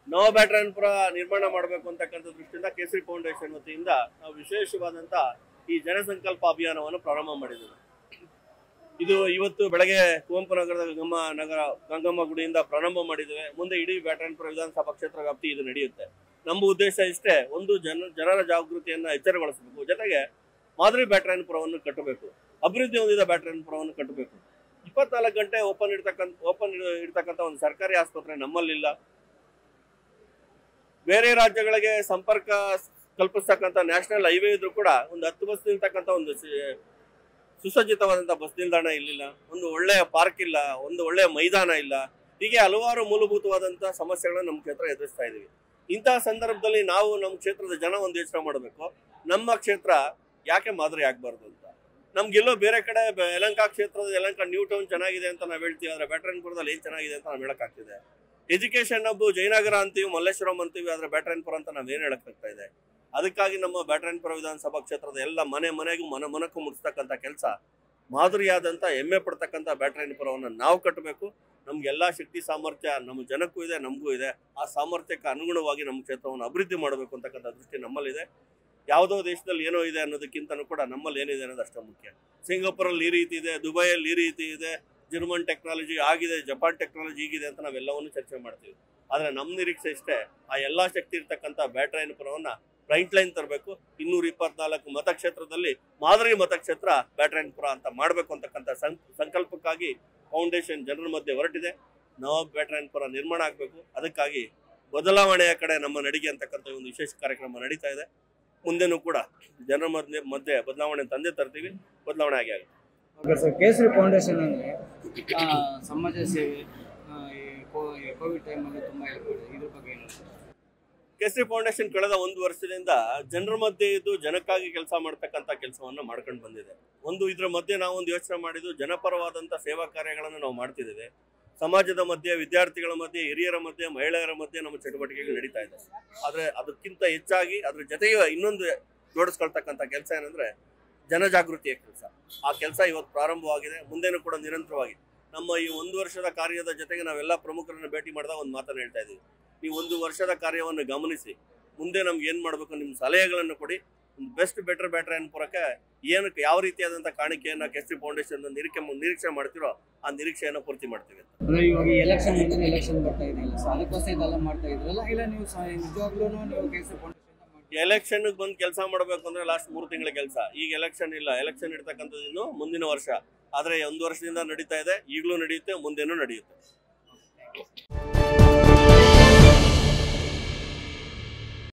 ನವ ಬ್ಯಾಟ್ರಾಯನ್ಪುರ ನಿರ್ಮಾಣ ಮಾಡಬೇಕು ಅಂತಕ್ಕಂಥ ದೃಷ್ಟಿಯಿಂದ ಕೇಸರಿ ಫೌಂಡೇಶನ್ ವತಿಯಿಂದ ನಾವು ವಿಶೇಷವಾದಂತ ಈ ಜನಸಂಕಲ್ಪ ಅಭಿಯಾನವನ್ನು ಪ್ರಾರಂಭ ಮಾಡಿದ್ದೇವೆ ಇದು ಇವತ್ತು ಬೆಳಗ್ಗೆ ಕುವೆಂಪು ನಗರದ ಗಂಗಮ್ಮ ನಗರ ಗಂಗಮ್ಮ ಗುಡಿಯಿಂದ ಪ್ರಾರಂಭ ಮಾಡಿದ್ದೇವೆ ಮುಂದೆ ಇಡೀ ಬ್ಯಾಟ್ರಾಯನ್ಪುರ ವಿಧಾನಸಭಾ ಕ್ಷೇತ್ರ ವ್ಯಾಪ್ತಿ ಇದು ನಡೆಯುತ್ತೆ ನಮ್ಮ ಉದ್ದೇಶ ಇಷ್ಟೇ ಒಂದು ಜನ ಜನರ ಜಾಗೃತಿಯನ್ನ ಎಚ್ಚರಗೊಳಿಸಬೇಕು ಜೊತೆಗೆ ಮಾದರಿ ಬ್ಯಾಟ್ರಾಯನ್ಪುರವನ್ನು ಕಟ್ಟಬೇಕು ಅಭಿವೃದ್ಧಿ ಹೊಂದಿದ ಬ್ಯಾಟ್ರಾಯನ್ಪುರವನ್ನು ಕಟ್ಟಬೇಕು ಇಪ್ಪತ್ನಾಲ್ಕು ಗಂಟೆ ಓಪನ್ ಇರ್ತಕ್ಕಂಥ ಓಪನ್ ಇರ್ತಕ್ಕಂಥ ಒಂದು ಸರ್ಕಾರಿ ಆಸ್ಪತ್ರೆ ನಮ್ಮಲ್ಲಿಲ್ಲ ಬೇರೆ ರಾಜ್ಯಗಳಿಗೆ ಸಂಪರ್ಕ ಕಲ್ಪಿಸ್ತಕ್ಕಂಥ ನ್ಯಾಷನಲ್ ಹೈವೇ ಇದ್ರೂ ಕೂಡ ಒಂದು ಹತ್ತು ಬಸ್ ನಿಲ್ತಕ್ಕಂಥ ಒಂದು ಸಿ- ಸುಸಜ್ಜಿತವಾದಂಥ ಬಸ್ ನಿಲ್ದಾಣ ಇಲ್ಲಿಲ್ಲ ಒಂದು ಒಳ್ಳೆಯ ಪಾರ್ಕ್ ಇಲ್ಲ ಒಂದು ಒಳ್ಳೆಯ ಮೈದಾನ ಇಲ್ಲ ಹೀಗೆ ಹಲವಾರು ಮೂಲಭೂತವಾದಂಥ ಸಮಸ್ಯೆಗಳನ್ನ ನಮ್ಮ ಕ್ಷೇತ್ರ ಎದುರಿಸ್ತಾ ಇದೀವಿ ಇಂತಹ ಸಂದರ್ಭದಲ್ಲಿ ನಾವು ನಮ್ಮ ಕ್ಷೇತ್ರದ ಜನ ಒಂದು ಯೋಚನೆ ಮಾಡಬೇಕು ನಮ್ಮ ಕ್ಷೇತ್ರ ಯಾಕೆ ಮಾದರಿ ಆಗ್ಬಾರ್ದು ಅಂತ ನಮ್ಗೆಲ್ಲೋ ಬೇರೆ ಕಡೆ ಬೆ- ಯಲಹಂಕ ಕ್ಷೇತ್ರದ ಯಲಹಂಕ ನ್ಯೂ ಟೌನ್ ಚೆನ್ನಾಗಿದೆ ಅಂತ ನಾವು ಹೇಳ್ತೀವಿ ಆದ್ರೆ ಬ್ಯಾಟ್ರನ್ಪುರದಲ್ಲಿ ಏನ್ ಚೆನ್ನಾಗಿದೆ ಅಂತ ನಾವು ಹೇಳಕ್ಕಾಗ್ತಿದೆ ಎಜುಕೇಶನ್ ಹಬ್ಬು ಜಯನಗರ ಅಂತೀವಿ ಮಲ್ಲೇಶ್ವರಂ ಅಂತೀವಿ ಆದ್ರೆ ಬ್ಯಾಟ್ರನ್ಪುರ ಅಂತ ನಾವ್ ಏನ್ ಹೇಳಕ್ಕಾಗ್ತಾ ಇದೆ ಅದಕ್ಕಾಗಿ ನಮ್ಮ ಬ್ಯಾಟ್ರನ್ಪುರ ವಿಧಾನಸಭಾ ಕ್ಷೇತ್ರದ ಎಲ್ಲ ಮನೆ ಮನೆಗೂ ಮನ ಮನಕ್ಕೂ ಮುಟ್ಟಿಸ್ತಕ್ಕಂಥ ಕೆಲಸ ಮಾದರಿಯಾದಂಥ ಹೆಮ್ಮೆ ಪಡ್ತಕ್ಕಂಥ ಬ್ಯಾಟ್ರನ್ಪುರವನ್ನು ನಾವು ಕಟ್ಟಬೇಕು ನಮ್ಗೆಲ್ಲ ಶಕ್ತಿ ಸಾಮರ್ಥ್ಯ ನಮ್ಮ ಜನಕ್ಕೂ ಇದೆ ನಮಗೂ ಇದೆ ಆ ಸಾಮರ್ಥ್ಯಕ್ಕೆ ಅನುಗುಣವಾಗಿ ನಮ್ಮ ಕ್ಷೇತ್ರವನ್ನು ಅಭಿವೃದ್ಧಿ ಮಾಡಬೇಕು ಅಂತಕ್ಕಂಥ ದೃಷ್ಟಿ ನಮ್ಮಲ್ಲಿದೆ ಯಾವುದೋ ದೇಶದಲ್ಲಿ ಏನೋ ಇದೆ ಅನ್ನೋದಕ್ಕಿಂತನೂ ಕೂಡ ನಮ್ಮಲ್ಲಿ ಏನಿದೆ ಅನ್ನೋದು ಅಷ್ಟೇ ಮುಖ್ಯ ಸಿಂಗಾಪುರಲ್ಲಿ ಈ ರೀತಿ ಇದೆ ದುಬೈಯಲ್ಲಿ ಈ ರೀತಿ ಇದೆ ಜರ್ಮನ್ ಟೆಕ್ನಾಲಜಿ ಆಗಿದೆ ಜಪಾನ್ ಟೆಕ್ನಾಲಜಿ ಹೀಗಿದೆ ಅಂತ ನಾವೆಲ್ಲವನ್ನು ಚರ್ಚೆ ಮಾಡ್ತೀವಿ ಆದರೆ ನಮ್ಮ ನಿರೀಕ್ಷೆ ಇಷ್ಟೇ ಆ ಎಲ್ಲ ಶಕ್ತಿ ಇರ್ತಕ್ಕಂಥ ಬ್ಯಾಟ್ರಾಯನ್ಪುರವನ್ನು ಫ್ರಂಟ್ ಲೈನ್ ತರಬೇಕು ಇನ್ನೂರ ಇಪ್ಪತ್ನಾಲ್ಕು ಮತಕ್ಷೇತ್ರದಲ್ಲಿ ಮಾದರಿ ಮತಕ್ಷೇತ್ರ ಬ್ಯಾಟ್ರಾಯನ್ಪುರ ಅಂತ ಮಾಡಬೇಕು ಅಂತಕ್ಕಂಥ ಸಂ- ಸಂಕಲ್ಪಕ್ಕಾಗಿ ಫೌಂಡೇಶನ್ ಜನರ ಮಧ್ಯೆ ಹೊರಟಿದೆ ನವ ಬ್ಯಾಟ್ರಾಯನ್ಪುರ ನಿರ್ಮಾಣ ಆಗಬೇಕು ಅದಕ್ಕಾಗಿ ಬದಲಾವಣೆಯ ಕಡೆ ನಮ್ಮ ನಡಿಗೆ ಅಂತಕ್ಕಂಥ ಒಂದು ವಿಶೇಷ ಕಾರ್ಯಕ್ರಮ ನಡೀತಾ ಇದೆ ಮುಂದೆನೂ ಕೂಡ ಜನರ ಮಧ್ಯೆ ಮಧ್ಯೆ ಬದಲಾವಣೆ ತಂದೆ ತರ್ತೀವಿ ಬದಲಾವಣೆ ಆಗಿ ಆಗುತ್ತೆ ಓಕೆ ಸರ್ ಕೇಸರಿ ಫೌಂಡೇಶನ್ ಅಂದರೆ ಸಮಾಜ ಸೇವೆ ಆ, ಈ ಕೋ- ಈ ಕೋವಿಡ್ ಟೈಮಲ್ಲಿ ತುಂಬ ಹೆಲ್ಪ್ ಮಾಡಿದೆ ಇದ್ರ ಬಗ್ಗೆ ಏನು ಸರ್ ಕೇಸರಿ ಫೌಂಡೇಶನ್ ಕಳೆದ ಒಂದು ವರ್ಷದಿಂದ ಜನರ ಮಧ್ಯೆ ಇದ್ದು ಜನಕ್ಕಾಗಿ ಕೆಲಸ ಮಾಡ್ತಕ್ಕಂಥ ಕೆಲಸವನ್ನ ಮಾಡ್ಕೊಂಡು ಬಂದಿದೆ ಒಂದು ಇದ್ರ ಮಧ್ಯೆ ನಾವು ಒಂದು ಯೋಚನೆ ಮಾಡಿದ್ದು ಜನಪರವಾದಂಥ ಸೇವಾ ಕಾರ್ಯಗಳನ್ನು ನಾವು ಮಾಡ್ತಿದ್ದೇವೆ ಸಮಾಜದ ಮಧ್ಯೆ ವಿದ್ಯಾರ್ಥಿಗಳ ಮಧ್ಯೆ ಹಿರಿಯರ ಮಧ್ಯೆ ಮಹಿಳೆಯರ ಮಧ್ಯೆ ನಮ್ಮ ಚಟುವಟಿಕೆಗಳು ನಡೀತಾ ಇದೆ ಆದ್ರೆ ಅದಕ್ಕಿಂತ ಹೆಚ್ಚಾಗಿ ಅದ್ರ ಜೊತೆಗೆ ಇನ್ನೊಂದು ಜೋಡಿಸ್ಕೊಳ್ತಕ್ಕಂಥ ಕೆಲಸ ಏನಂದ್ರೆ ಜನಜಾಗೃತಿಯ ಕೆಲಸ ಆ ಕೆಲಸ ಇವತ್ತು ಪ್ರಾರಂಭವಾಗಿದೆ ಮುಂದೆನೂ ಕೂಡ ನಿರಂತರವಾಗಿ ನಮ್ಮ ಈ ಒಂದು ವರ್ಷದ ಕಾರ್ಯದ ಜೊತೆಗೆ ನಾವೆಲ್ಲ ಪ್ರಮುಖರನ್ನ ಭೇಟಿ ಮಾಡಿದಾಗ ಒಂದು ಮಾತನ್ನು ಹೇಳ್ತಾ ಇದ್ದೀವಿ ನೀವು ಒಂದು ವರ್ಷದ ಕಾರ್ಯವನ್ನು ಗಮನಿಸಿ ಮುಂದೆ ನಮ್ಗೆ ಏನ್ ಮಾಡಬೇಕು ನಿಮ್ಮ ಸಲಹೆಗಳನ್ನು ಕೊಡಿ ಒಂದು ಬೆಸ್ಟ್ ಬೆಟರ್ ಬ್ಯಾಟರ್ ಅನ್ಪುರಕ್ಕೆ ಏನಕ್ಕೆ ಯಾವ ರೀತಿಯಾದಂಥ ಕಾಣಿಕೆಯನ್ನ ಕೆಸ್ರಿ ಫೌಂಡೇಶನ್ ನಿರೀಕ್ಷೆ ನಿರೀಕ್ಷೆ ಮಾಡ್ತಿರೋ ಆ ನಿರೀಕ್ಷೆಯನ್ನು ಪೂರ್ತಿ ಮಾಡ್ತೀವಿ ಅಂತ ಅಂದರೆ ಇವಾಗ ಎಲೆಕ್ಷನ್ ಮುಂದಿನ ಎಲೆಕ್ಷನ್ ಬರ್ತಾ ಇದೆಯಲ್ಲ ಸೊ ಅದಕ್ಕೋಸ್ಕರ ಇದೆಲ್ಲ ಮಾಡ್ತಾ ಇದ್ರಲ್ಲ ಇಲ್ಲ ನೀವು ಸ- ನಿಜವಾಗ್ಲೂ ನೀವು ಕೇಸರಿ ಫೌಂಡೇಶನ್ ಮಾಡಿ ಎಲೆಕ್ಷನ್ ಬಂದು ಕೆಲಸ ಮಾಡಬೇಕು ಅಂದ್ರೆ ಲಾಸ್ಟ್ ಮೂರು ತಿಂಗಳ ಕೆಲಸ ಈಗ ಎಲೆಕ್ಷನ್ ಇಲ್ಲ ಎಲೆಕ್ಷನ್ ಇರ್ತಕ್ಕಂಥದ್ದು ಇನ್ನು ಮುಂದಿನ ವರ್ಷ ಆದ್ರೆ ಒಂದು ವರ್ಷದಿಂದ ನಡೀತಾ ಇದೆ ಈಗಲೂ ನಡೆಯುತ್ತೆ ಮುಂದೇನೂ ನಡೆಯುತ್ತೆ